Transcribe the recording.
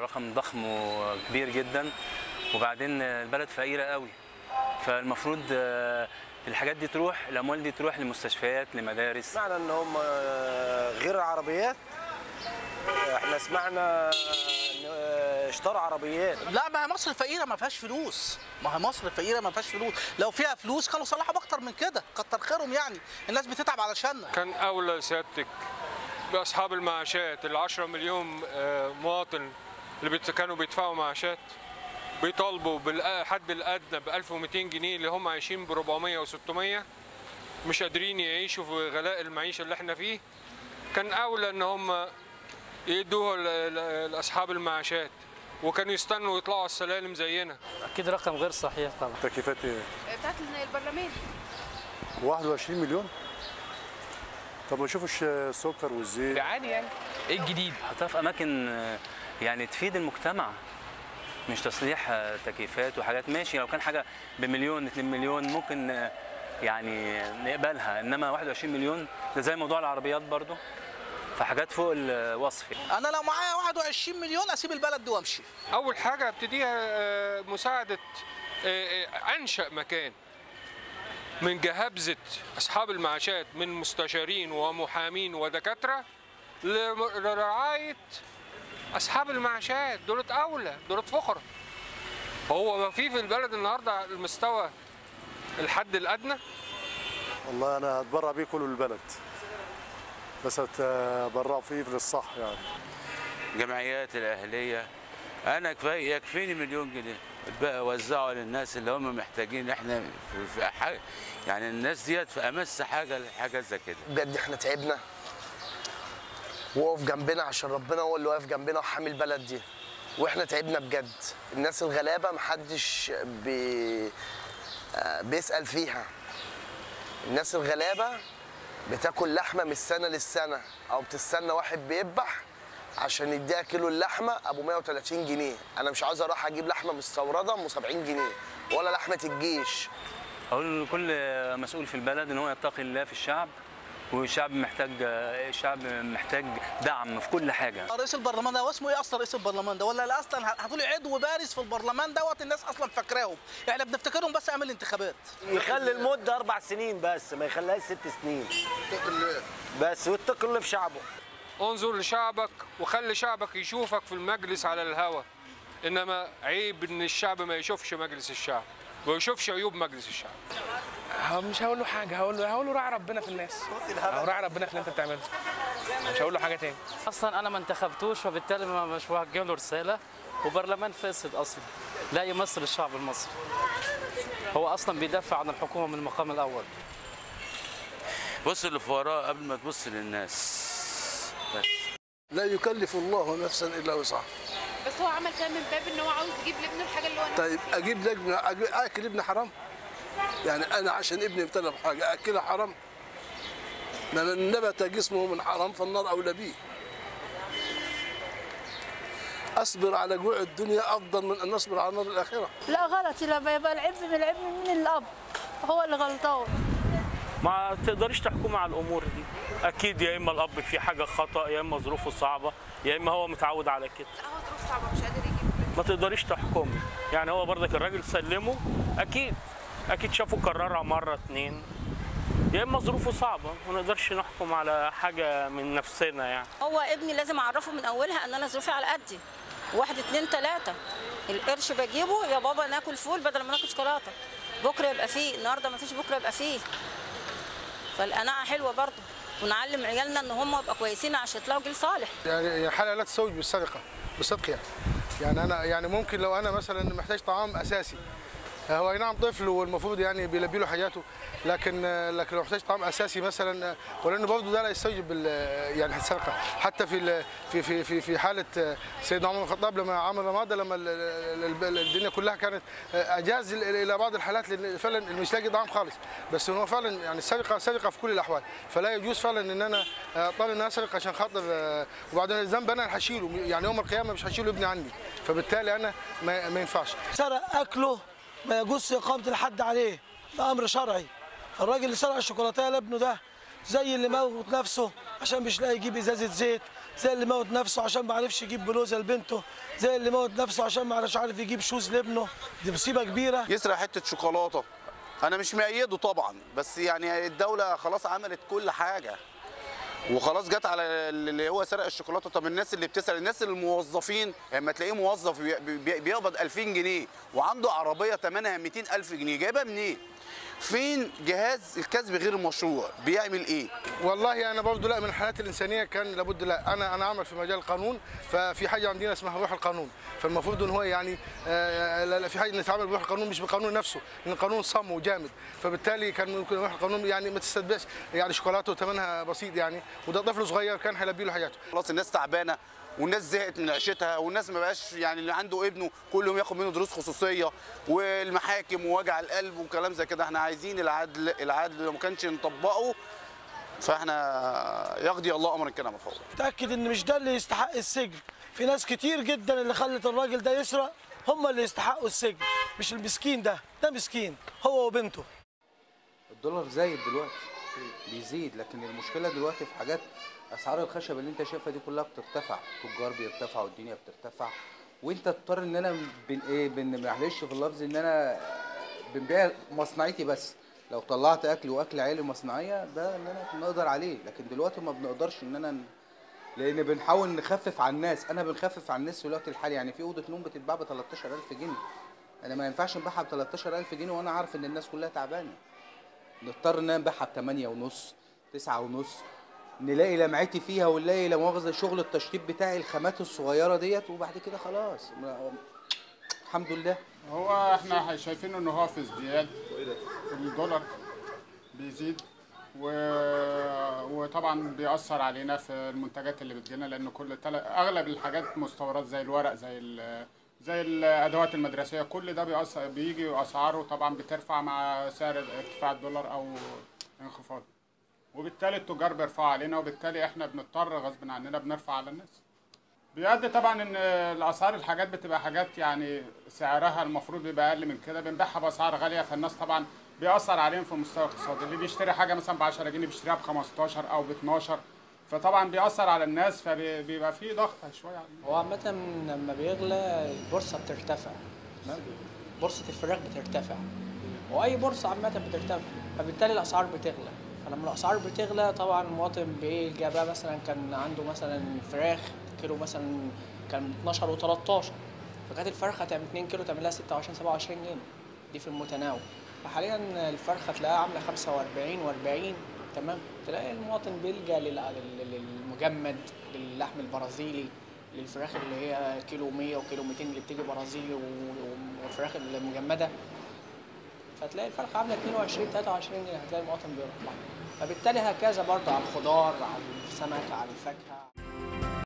رقم ضخم وكبير جدا وبعدين البلد فقيره قوي فالمفروض آه، الحاجات دي تروح الاموال دي تروح لمستشفيات لمدارس سمعنا ان هم غير العربيات احنا سمعنا ان اشتروا عربيات لا ما هي مصر الفقيره ما فيهاش فلوس ما هي مصر الفقيره ما فيهاش فلوس لو فيها فلوس كانوا صلحوا اكتر من كده كتر خيرهم يعني الناس بتتعب علشاننا كان اولى سيادتك باصحاب المعاشات ال 10 مليون آه، مواطن اللي بيت- كانوا بيدفعوا معاشات بيطالبوا بالحد الادنى ب 1200 جنيه اللي هم عايشين ب 400 و600 مش قادرين يعيشوا في غلاء المعيشه اللي احنا فيه كان اولى ان هم يدوها ل- ل- لاصحاب المعاشات وكانوا يستنوا يطلعوا السلالم زينا اكيد رقم غير صحيح طبعا تكييفات ايه؟ بتاعت البرلمان 21 مليون طب ما نشوفش السكر والزيت عادي يعني ايه الجديد حطها في اماكن آه، يعني تفيد المجتمع مش تصليح آه، تكييفات وحاجات ماشي لو كان حاجه بمليون 2 مليون ممكن آه، يعني نقبلها انما 21 مليون ده زي موضوع العربيات برضو فحاجات فوق الوصف انا لو معايا 21 مليون اسيب البلد دي وامشي اول حاجه ابتديها آه، مساعده آه، آه، انشا مكان من جهابزه اصحاب المعاشات من مستشارين ومحامين ودكاتره لم- لرعايه اصحاب المعاشات دولت اولى دولت فقراء هو ما في في البلد النهارده المستوى الحد الادنى والله انا هتبرع بيه كله للبلد بس هتبرع فيه للصح يعني الجمعيات الأهلية أنا كفاية يكفيني مليون جنيه بقى وزعوا للناس اللي هم محتاجين احنا في, في حاجة يعني الناس ديت في أمس حاجة لحاجة زي كده بجد احنا تعبنا وقف جنبنا عشان ربنا هو اللي واقف جنبنا وحامي البلد دي واحنا تعبنا بجد الناس الغلابه محدش بي... آه، بيسال فيها الناس الغلابه بتاكل لحمه من السنه للسنه او بتستنى واحد بيذبح عشان يديها كيلو اللحمه ابو 130 جنيه انا مش عاوز اروح اجيب لحمه مستورده ام 70 جنيه ولا لحمه الجيش اقول لكل مسؤول في البلد ان هو يتقي الله في الشعب والشعب محتاج الشعب محتاج دعم في كل حاجه رئيس البرلمان ده هو اسمه ايه اصلا رئيس البرلمان ده ولا لا اصلا هتقولي عضو بارز في البرلمان دوت الناس اصلا فاكراهم احنا بنفتكرهم بس اعمل انتخابات يخلي المده اربع سنين بس ما يخليهاش ست سنين بس واتقي الله في شعبه انظر لشعبك وخلي شعبك يشوفك في المجلس على الهوى انما عيب ان الشعب ما يشوفش مجلس الشعب ما يشوفش عيوب مجلس الشعب ه- مش هقول له حاجه هقول له هقول له راعي ربنا في الناس او راعي ربنا في اللي انت بتعمله مش هقول له حاجه تاني اصلا انا ما انتخبتوش وبالتالي ما مش بوجه له رساله وبرلمان فاسد اصلا لا يمثل الشعب المصري هو اصلا بيدافع عن الحكومه من المقام الاول بص اللي في وراه قبل ما تبص للناس بس لا يكلف الله نفسا الا وسعها بس هو عمل كده من باب ان هو عاوز يجيب لابنه الحاجه اللي هو نفسه طيب اجيب لابني أجيب- اكل ابني حرام يعني انا عشان ابني ابتلى بحاجه اكله حرام ما من نبت جسمه من حرام فالنار اولى به اصبر على جوع الدنيا افضل من ان نصبر على نار الاخره لا غلط لا يبقى العيب من العيب من الاب هو اللي غلطان ما تقدريش تحكمي على الامور دي اكيد يا اما الاب فيه حاجه خطا يا اما ظروفه صعبه يا اما هو متعود على كده لا هو ظروف صعبه مش قادر يجيب ما تقدريش تحكمي يعني هو برضك الراجل سلمه اكيد اكيد شافه كررها مره اتنين يا اما ظروفه صعبه ما نقدرش نحكم على حاجه من نفسنا يعني هو ابني لازم اعرفه من اولها ان انا ظروفي على قدي واحد اتنين تلاته القرش بجيبه يا بابا ناكل فول بدل ما ناكل شوكولاته بكره يبقى فيه النهارده ما فيش بكره يبقى فيه فالقناعه حلوه برضه ونعلم عيالنا ان هم يبقى كويسين عشان يطلعوا جيل صالح يعني حاله لا تسوي بالسرقه بالصدق يعني يعني انا يعني ممكن لو انا مثلا محتاج طعام اساسي هو اي نعم طفل والمفروض يعني بيلبي له حاجاته لكن لكن لو محتاج طعام اساسي مثلا ولانه برضه ده لا يستوجب ال- يعني السرقه حتى في ال- في في في في حاله سيدنا عمر بن الخطاب لما عمل رماده لما ال- ال- ال- الدنيا كلها كانت اجاز ال- الى بعض الحالات لان فعلا مش لاقي طعام خالص بس هو فعلا يعني السرقه سرقه في كل الاحوال فلا يجوز فعلا ان انا اضطر ان انا اسرق عشان خاطر وبعدين الذنب انا اللي هشيله يعني يوم القيامه مش هشيله ابني عني فبالتالي انا ما, ما ينفعش سرق اكله ما يجوز اقامه الحد عليه ده امر شرعي الراجل اللي سرق الشوكولاته لابنه ده زي اللي موت نفسه عشان مش لاقي يجيب ازازه زيت زي اللي موت نفسه عشان ما عرفش يجيب بلوزه لبنته زي اللي موت نفسه عشان ما عرفش عارف يجيب شوز لابنه دي مصيبه كبيره يسرق حته شوكولاته انا مش مأيده طبعا بس يعني الدوله خلاص عملت كل حاجه وخلاص جت على اللي هو سرق الشوكولاته طب الناس اللي بتسرق الناس الموظفين لما تلاقيه موظف بي- بي- بيقبض 2000 جنيه وعنده عربيه ثمنها 200000 جنيه جايبها منين؟ فين جهاز الكسب غير المشروع بيعمل ايه؟ والله انا برضه لا من الحالات الانسانيه كان لابد لا انا انا اعمل في مجال القانون ففي حاجه عندنا اسمها روح القانون فالمفروض ان هو يعني آه، لا لا في حاجه نتعامل بروح القانون مش بالقانون نفسه لان القانون صم وجامد فبالتالي كان ممكن روح القانون يعني ما تستتبعش يعني شوكولاته ثمنها بسيط يعني وده طفل صغير كان هيلبي له حاجاته خلاص الناس تعبانه والناس زهقت من عيشتها والناس ما بقاش يعني اللي عنده ابنه كل يوم ياخد منه دروس خصوصيه والمحاكم ووجع القلب وكلام زي كده احنا عايزين العدل العدل لو ما كانش نطبقه فاحنا يقضي الله امرا كان مفعولا تاكد ان مش ده اللي يستحق السجن في ناس كتير جدا اللي خلت الراجل ده يسرق هم اللي يستحقوا السجن مش المسكين ده ده مسكين هو وبنته الدولار زايد دلوقتي بيزيد لكن المشكله دلوقتي في حاجات اسعار الخشب اللي انت شايفها دي كلها بترتفع التجار بيرتفعوا والدنيا بترتفع وانت تضطر ان انا بن ايه بن معلش في اللفظ ان انا بنبيع مصنعيتي بس لو طلعت اكل واكل عيالي مصنعيه ده ان انا نقدر عليه لكن دلوقتي ما بنقدرش ان انا ن- لان بنحاول نخفف على الناس انا بنخفف على الناس في الوقت الحالي يعني في اوضه نوم بتتباع ب 13000 جنيه انا ما ينفعش نبيعها ب 13000 جنيه وانا عارف ان الناس كلها تعبانه نضطر ان انا نبيعها ب 8 ونص 9 ونص نلاقي لمعتي فيها ونلاقي لا مؤاخذه شغل التشطيب بتاعي الخامات الصغيره ديت وبعد كده خلاص ما- الحمد لله هو احنا شايفين ان هو في ازدياد الدولار بيزيد و... وطبعا بيأثر علينا في المنتجات اللي بتجينا لان كل تل... اغلب الحاجات مستورد زي الورق زي ال... زي الادوات المدرسيه كل ده بيأثر بيجي اسعاره طبعا بترفع مع سعر ارتفاع الدولار او انخفاض وبالتالي التجار بيرفعوا علينا وبالتالي احنا بنضطر غصب عننا بنرفع على الناس بيؤدي طبعا ان الاسعار الحاجات بتبقى حاجات يعني سعرها المفروض بيبقى اقل من كده بنبيعها باسعار غاليه فالناس طبعا بيأثر عليهم في المستوى الاقتصادي اللي بيشتري حاجه مثلا ب 10 جنيه بيشتريها ب 15 او ب 12 فطبعا بيأثر على الناس فبيبقى فيه ضغط شويه عليهم هو عامة لما بيغلى البورصة بترتفع تمام بورصة الفراخ بترتفع وأي بورصة عامة بترتفع فبالتالي الأسعار بتغلى فلما الأسعار بتغلى طبعا المواطن بيلجأ بقى مثلا كان عنده مثلا فراخ كيلو مثلا كان 12 و13 فكانت الفرخة تعمل 2 كيلو تعمل لها 26 27 جنيه دي في المتناول فحاليا الفرخة تلاقيها عاملة 45 و40 تمام تلاقي المواطن بيلجأ لل- لل- للمجمد للحم البرازيلي للفراخ اللي هي كيلو 100 وكيلو 200 اللي بتيجي برازيلي و- والفراخ المجمده فتلاقي الفرخه عامله 22 23 جنيه هتلاقي المواطن بيروح لها فبالتالي هكذا برضه على الخضار على السمك على الفاكهه